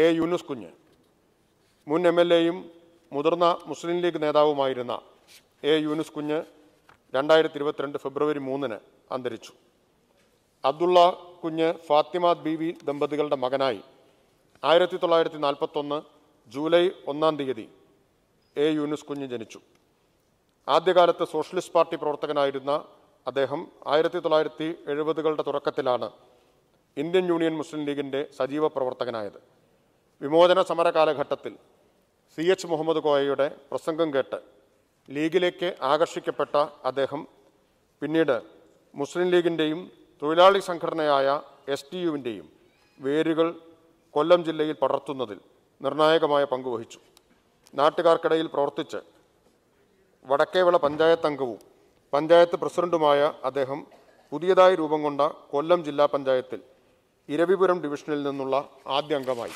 A Yunus കുഞ്ഞ് മുൻ M L എയും മുതിർന്ന മുസ്ലിം ലീഗ് നേതാവുമായിരുന്ന എ യൂനുസ് കുഞ്ഞ് രണ്ടായിരത്തി ഇരുപത്തിരണ്ട് ഫെബ്രുവരി മൂന്നിന് അന്തരിച്ചു അബ്ദുള്ള കുഞ്ഞ് ഫാത്തിമ ബീവി ദമ്പതികളുടെ മകനായി ആയിരത്തി തൊള്ളായിരത്തി നാൽപ്പത്തൊന്ന് ജൂലൈ ഒന്നാം തീയതി എ യൂനുസ് കുഞ്ഞ് ജനിച്ചു ആദ്യകാലത്ത് സോഷ്യലിസ്റ്റ് പാർട്ടി പ്രവർത്തകനായിരുന്ന അദ്ദേഹം ആയിരത്തി തൊള്ളായിരത്തി എഴുപതുകളുടെ തുടക്കത്തിലാണ് ഇന്ത്യൻ യൂണിയൻ മുസ്ലിം ലീഗിൻ്റെ സജീവ പ്രവർത്തകനായത് വിമോചന സമര കാലഘട്ടത്തിൽ സി എച്ച് മുഹമ്മദ് കോയയുടെ പ്രസംഗം കേട്ട് ലീഗിലേക്ക് ആകർഷിക്കപ്പെട്ട അദ്ദേഹം പിന്നീട് മുസ്ലിം ലീഗിൻ്റെയും തൊഴിലാളി സംഘടനയായ എസ് ടി യുവിൻ്റെയും വേരുകൾ കൊല്ലം ജില്ലയിൽ പടർത്തുന്നതിൽ നിർണായകമായ പങ്കുവഹിച്ചു നാട്ടുകാർക്കിടയിൽ പ്രവർത്തിച്ച് വടക്കേവിള പഞ്ചായത്ത് അംഗവും പഞ്ചായത്ത് പ്രസിഡന്റുമായ അദ്ദേഹം പുതിയതായി രൂപം കൊണ്ട കൊല്ലം ജില്ലാ പഞ്ചായത്തിൽ ഇരവിപുരം ഡിവിഷനിൽ നിന്നുള്ള ആദ്യ അംഗമായി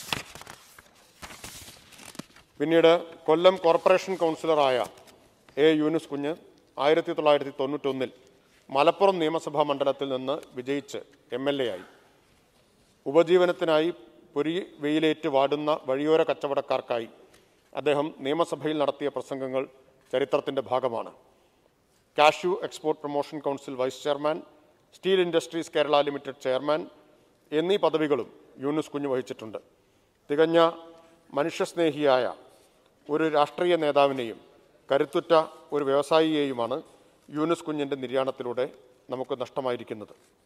പിന്നീട് കൊല്ലം കോർപ്പറേഷൻ കൗൺസിലറായ എ യൂനുസ് കുഞ്ഞ് ആയിരത്തി തൊള്ളായിരത്തി തൊണ്ണൂറ്റൊന്നിൽ മലപ്പുറം നിയമസഭാ മണ്ഡലത്തിൽ നിന്ന് വിജയിച്ച് എം എൽ എ ആയി ഉപജീവനത്തിനായി പൊരി വെയിലേറ്റ് വാടുന്ന വഴിയോര കച്ചവടക്കാർക്കായി അദ്ദേഹം നിയമസഭയിൽ നടത്തിയ പ്രസംഗങ്ങൾ ചരിത്രത്തിൻ്റെ ഭാഗമാണ് cashew export promotion council vice chairman steel industries Kerala limited chairman എന്നീ പദവികളും യൂനുസ് കുഞ്ഞ് വഹിച്ചിട്ടുണ്ട് തികഞ്ഞ മനുഷ്യസ്നേഹിയായ ഒരു രാഷ്ട്രീയ നേതാവിനെയും കരുത്തുറ്റ ഒരു വ്യവസായിയെയുമാണ് യൂനുസ് കുഞ്ഞിൻ്റെ നിര്യാണത്തിലൂടെ നമുക്ക് നഷ്ടമായിരിക്കുന്നത്